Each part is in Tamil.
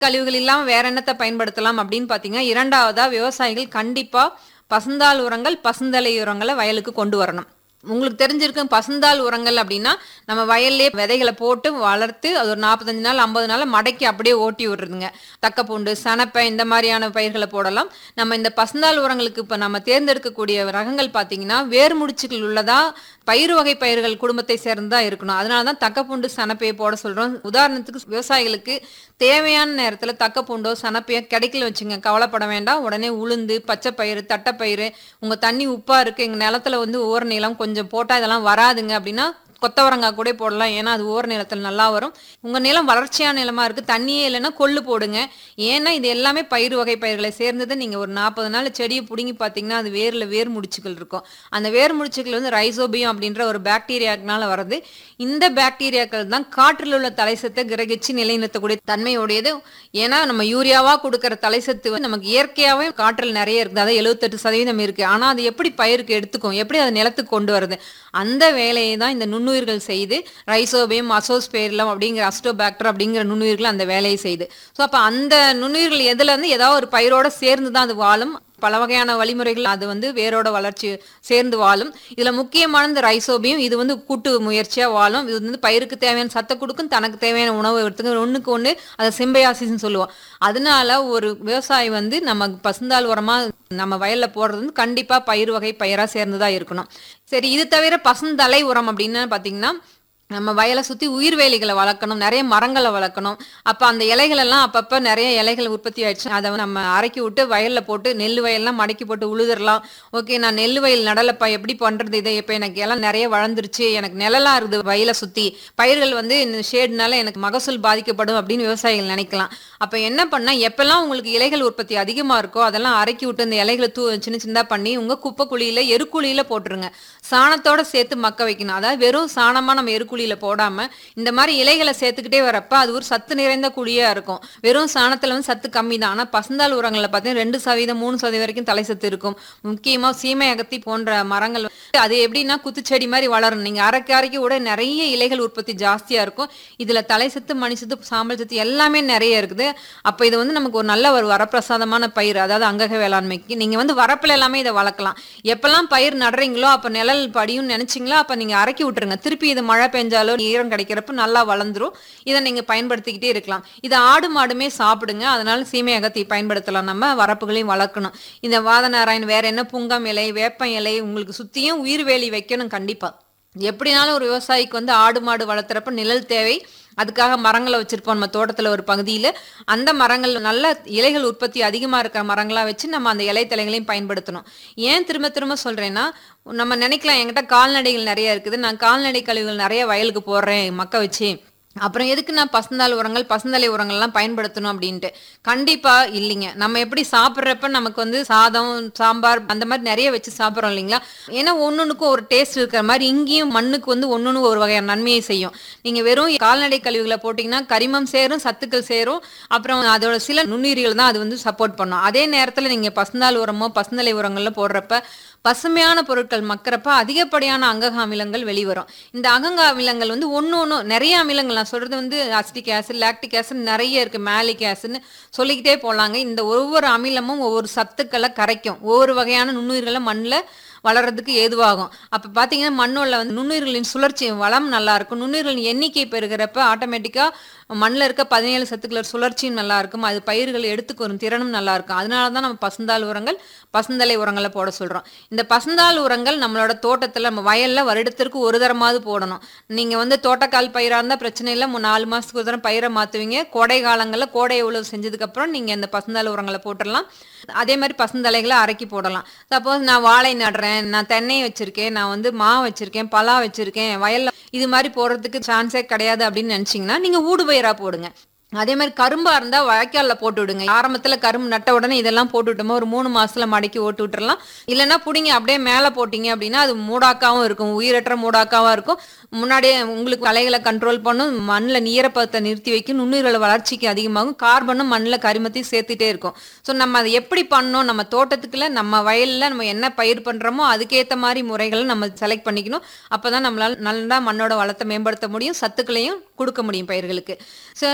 கழிவுகள் இல்லாம வேற என்னத்தை பயன்படுத்தலாம் அப்படின்னு பாத்தீங்கன்னா இரண்டாவதா விவசாயிகள் கண்டிப்பா பசுந்தாள் உரங்கள் பசுந்தலை உரங்களை வயலுக்கு கொண்டு வரணும் உங்களுக்கு தெரிஞ்சிருக்கும் பசுந்தாள் உரங்கள் அப்படின்னா நம்ம வயல்லே விதைகளை போட்டு வளர்த்து அது ஒரு நாற்பத்தஞ்சு நாள் ஐம்பது நாள் மடக்கி அப்படியே ஓட்டி விடுறதுங்க தக்கப்பூண்டு சனப்பை இந்த மாதிரியான பயிர்களை போடலாம் நம்ம இந்த பசுந்தாள் உரங்களுக்கு இப்போ நம்ம தேர்ந்தெடுக்கக்கூடிய ரகங்கள் பார்த்தீங்கன்னா வேர் முடிச்சுகள் உள்ளதா பயிர் வகை பயிர்கள் குடும்பத்தை சேர்ந்ததா இருக்கணும் அதனால தான் தக்கப்பூண்டு சனப்பையை போட சொல்றோம் உதாரணத்துக்கு விவசாயிகளுக்கு தேவையான நேரத்தில் தக்கப்பூண்டோ சனப்பையோ கிடைக்கல வச்சுங்க கவலைப்பட வேண்டாம் உடனே உளுந்து பச்சை பயிறு தட்டைப்பயிறு உங்க தண்ணி உப்பா இருக்கு எங்க நிலத்துல வந்து ஓர நிலம் கொஞ்சம் போட்டா இதெல்லாம் வராதுங்க அப்படின்னா கொத்தவரங்காய் கூட போடலாம் ஏன்னா அது ஓர நிலத்தில் நல்லா வரும் உங்க நிலம் வறட்சியான நிலமா இருக்கு தண்ணியே இல்லைன்னா கொள்ளு போடுங்க ஏன்னா இது எல்லாமே பயிர் வகை பயிர்களை சேர்ந்தது நீங்க ஒரு நாற்பது நாள் செடியை பிடுங்கி பார்த்தீங்கன்னா அது வேர்ல வேர் முடிச்சுகள் இருக்கும் அந்த வேர் முடிச்சுகள் வந்து ரைசோபியம் அப்படின்ற ஒரு பாக்டீரியாக்கனால வருது இந்த பாக்டீரியாக்கள் தான் காற்றில் உள்ள தலைசத்தை கிரகிச்சு நிலைநிறுத்தக்கூடிய தன்மையுடையது ஏன்னா நம்ம யூரியாவா கொடுக்கிற தலைசத்து வந்து நமக்கு இயற்கையாவே காற்றில் நிறைய இருக்குது அதாவது எழுபத்தெட்டு சதவீதம் இருக்கு ஆனா அது எப்படி பயிருக்கு எடுத்துக்கும் எப்படி அதை நிலத்துக்கு கொண்டு வருது அந்த வேலையை தான் இந்த நுண்ணுயிர்கள் செய்து ரைசோபியம் அசோஸ்பேரிலம் அப்படிங்கிற அஸ்டோபாக்டர் அப்படிங்கிற நுண்ணுயிர்கள் அந்த வேலையை செய்யுது ஸோ அப்போ அந்த நுண்ணுயிர்கள் எதுல இருந்து ஏதாவது ஒரு பயிரோட சேர்ந்து தான் அது வாழும் பல வகையான வழிமுறைகள் அது வந்து வேரோட வளர்ச்சி சேர்ந்து வாழும் இதுல முக்கியமானது ரைசோபியம் இது வந்து கூட்டு முயற்சியா வாழும் இது வந்து பயிருக்கு தேவையான சத்தை கொடுக்கும் தனக்கு தேவையான உணவு எடுத்துக்க ஒண்ணுக்கு ஒண்ணு அதை சிம்பயாசிஸ்ன்னு சொல்லுவோம் அதனால ஒரு விவசாயி வந்து நம்ம பசுந்தாள் உரமா நம்ம வயல்ல போடுறது வந்து கண்டிப்பா பயிர் வகை பயிரா சேர்ந்துதா இருக்கணும் சரி இது தவிர பசுந்தலை உரம் அப்படின்னு பாத்தீங்கன்னா நம்ம வயலை சுற்றி உயிர்வேலிகளை வளர்க்கணும் நிறைய மரங்களை வளர்க்கணும் அப்போ அந்த இலைகள் எல்லாம் அப்பப்போ நிறைய இலைகள் உற்பத்தி ஆயிடுச்சு அதை நம்ம அரைக்கி விட்டு வயலில் போட்டு நெல் வயல்லாம் மடக்கி போட்டு உழுதுறலாம் ஓகே நான் நெல் வயல் நடலப்பா எப்படி பண்ணுறது இதை இப்போ எனக்கு எல்லாம் நிறைய வளர்ந்துருச்சு எனக்கு நிழலா இருக்குது வயலை சுற்றி பயிர்கள் வந்து இந்த ஷேடுனால எனக்கு மகசூல் பாதிக்கப்படும் அப்படின்னு விவசாயிகள் நினைக்கலாம் அப்போ என்ன பண்ணால் எப்பெல்லாம் உங்களுக்கு இலைகள் உற்பத்தி அதிகமாக இருக்கோ அதெல்லாம் அரைக்கி விட்டு அந்த இலைகளை தூ சின்ன சின்னதாக பண்ணி உங்கள் குப்பை குழியில் எருக்குழியில் போட்டுருங்க சாணத்தோட சேர்த்து மக்க வைக்கணும் அதாவது வெறும் சாணமாக நம்ம எருக்குழி குழியில போடாம இந்த மாதிரி இலைகளை சேர்த்துக்கிட்டே வரப்ப அது ஒரு சத்து நிறைந்த குழியா இருக்கும் வெறும் சாணத்துல வந்து சத்து கம்மி தான் ஆனா பசுந்தாள் உரங்கள்ல பார்த்தீங்கன்னா ரெண்டு சதவீதம் மூணு சதவீதம் வரைக்கும் தலை சத்து இருக்கும் முக்கியமா சீமை அகத்தி போன்ற மரங்கள் அது எப்படின்னா குத்துச்செடி மாதிரி வளரும் நீங்க அரைக்கு அரைக்கு கூட நிறைய இலைகள் உற்பத்தி ஜாஸ்தியா இருக்கும் இதுல தலை சத்து மணி சத்து சாம்பல் சத்து எல்லாமே நிறைய இருக்குது அப்ப இது வந்து நமக்கு ஒரு நல்ல ஒரு வரப்பிரசாதமான பயிர் அதாவது அங்கக வேளாண்மைக்கு நீங்க வந்து வரப்புல எல்லாமே இதை வளர்க்கலாம் எப்பெல்லாம் பயிர் நடுறீங்களோ அப்ப நிழல் படியும் நினைச்சீங்களோ அப்ப நீங்க அரைக்கி விட்டுருங்க திருப்பி இது மழை பெஞ்ச பெஞ்சாலோ ஈரம் கிடைக்கிறப்ப நல்லா வளர்ந்துரும் இதை நீங்க பயன்படுத்திக்கிட்டே இருக்கலாம் இதை ஆடு மாடுமே சாப்பிடுங்க அதனால சீமை அகத்தி பயன்படுத்தலாம் நம்ம வரப்புகளையும் வளர்க்கணும் இந்த வாதநாராயண் வேற என்ன புங்கம் இலை வேப்பம் இலை உங்களுக்கு சுத்தியும் உயிர் வேலி வைக்கணும் கண்டிப்பா எப்படினாலும் ஒரு விவசாயிக்கு வந்து ஆடு மாடு வளர்த்துறப்ப நிழல் தேவை அதுக்காக மரங்களை வச்சிருப்போம் நம்ம தோட்டத்தில் ஒரு பகுதியில் அந்த மரங்கள் நல்ல இலைகள் உற்பத்தி அதிகமாக இருக்கிற மரங்களாக வச்சு நம்ம அந்த இலை தலைகளையும் பயன்படுத்தணும் ஏன் திரும்ப திரும்ப சொல்கிறேன்னா நம்ம நினைக்கலாம் என்கிட்ட கால்நடைகள் நிறைய இருக்குது நான் கால்நடை கழிவுகள் நிறைய வயலுக்கு போடுறேன் மக்க வச்சு அப்புறம் எதுக்கு நான் பசுந்தாள் உரங்கள் பசுந்தலை உரங்கள்லாம் பயன்படுத்தணும் அப்படின்ட்டு கண்டிப்பா இல்லைங்க நம்ம எப்படி சாப்பிட்றப்ப நமக்கு வந்து சாதம் சாம்பார் அந்த மாதிரி நிறைய வச்சு சாப்பிட்றோம் இல்லைங்களா ஏன்னா ஒன்னொன்னுக்கும் ஒரு டேஸ்ட் இருக்கிற மாதிரி இங்கேயும் மண்ணுக்கு வந்து ஒன்னொன்னு ஒரு வகையான நன்மையை செய்யும் நீங்க வெறும் கால்நடை கழிவுகளை போட்டிங்கன்னா கரிமம் சேரும் சத்துக்கள் சேரும் அப்புறம் அதோட சில நுண்ணுயிரிகள் தான் அது வந்து சப்போர்ட் பண்ணும் அதே நேரத்தில் நீங்க பசுந்தாள் உரமோ பசுந்தலை உரங்கள்ல போடுறப்ப பசுமையான பொருட்கள் மக்கிறப்ப அதிகப்படியான அங்கக அமிலங்கள் வெளிவரும் இந்த அகங்க அமிலங்கள் வந்து ஒன்று ஒன்று நிறைய அமிலங்கள் நான் சொல்றது வந்து அசிட்டிக் ஆசிட் லாக்டிக் ஆசிட் நிறைய இருக்கு மேலிக் ஆசிட்னு சொல்லிக்கிட்டே போலாங்க இந்த ஒவ்வொரு அமிலமும் ஒவ்வொரு சத்துக்களை கரைக்கும் ஒவ்வொரு வகையான நுண்ணுயிர்களை மண்ணில் வளர்றதுக்கு ஏதுவாகும் அப்போ பார்த்தீங்கன்னா மண்ணோட வந்து நுண்ணுயிர்களின் சுழற்சி வளம் நல்லா இருக்கும் நுண்ணுயிர்களின் எண்ணிக்கை பெருகிறப்ப ஆட்டோமேட்டிக்காக மண்ணில் இருக்க பதினேழு சத்துக்களோட சுழற்சியும் நல்லா இருக்கும் அது பயிர்கள் எடுத்துக்கு வரும் திறனும் நல்லா இருக்கும் அதனால தான் நம்ம பசுந்தாள் உரங்கள் பசுந்தலை உரங்களை போட சொல்கிறோம் இந்த பசுந்தாள் உரங்கள் நம்மளோட தோட்டத்தில் நம்ம வயலில் வருடத்திற்கு ஒரு தரமாவது போடணும் நீங்கள் வந்து தோட்டக்கால் பயிராக இருந்தால் பிரச்சனை இல்லை மு- நாலு மாதத்துக்கு ஒரு தரம் பயிரை மாற்றுவீங்க கோடை காலங்களில் கோடை உழவு செஞ்சதுக்கப்புறம் நீங்கள் இந்த பசுந்தாள் உரங்களை போட்டுடலாம் அதே மாதிரி பசுந்தலைகளை அரைக்கி போடலாம் சப்போஸ் நான் வாழை நடுறேன் நான் தென்னை வச்சிருக்கேன் நான் வந்து மா வச்சிருக்கேன் பலா வச்சிருக்கேன் வயல்ல இது மாதிரி போடுறதுக்கு சான்ஸே கிடையாது அப்படின்னு நினைச்சீங்கன்னா நீங்க ஊடு பயிரா போடுங்க அதே மாதிரி கரும்பா இருந்தா வாய்க்கால்ல போட்டு விடுங்க ஆரம்பத்துல கரும்பு நட்ட உடனே இதெல்லாம் போட்டு விட்டோமா ஒரு மூணு மாசத்துல மடக்கி ஓட்டு விட்டுறலாம் இல்லைன்னா புடிங்க அப்படியே மேலே போட்டீங்க அப்படின்னா அது மூடாக்காவும் இருக்கும் உயிரற்ற மூடாக்காவா இருக்கும் முன்னாடியே உங்களுக்கு களைகளை கண்ட்ரோல் பண்ணும் மண்ணில் ஈரப்பதத்தை நிறுத்தி வைக்கும் நுண்ணுயிரோட வளர்ச்சிக்கு அதிகமாகும் கார்பனும் மண்ணில் கரிமத்தையும் சேர்த்துட்டே இருக்கும் ஸோ நம்ம அதை எப்படி பண்ணணும் நம்ம தோட்டத்துக்குள்ள நம்ம வயல்ல நம்ம என்ன பயிர் பண்றோமோ அதுக்கேற்ற மாதிரி முறைகளை நம்ம செலக்ட் பண்ணிக்கணும் அப்பதான் நம்மளால நல்லா மண்ணோட வளத்தை மேம்படுத்த முடியும் சத்துக்களையும் கொடுக்க முடியும் பயிர்களுக்கு ஸோ நான் முன்னாடியே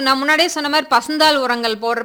முன்னாடியே சொன்ன மாதிரி பசுந்தாள் உரங்கள் போடுற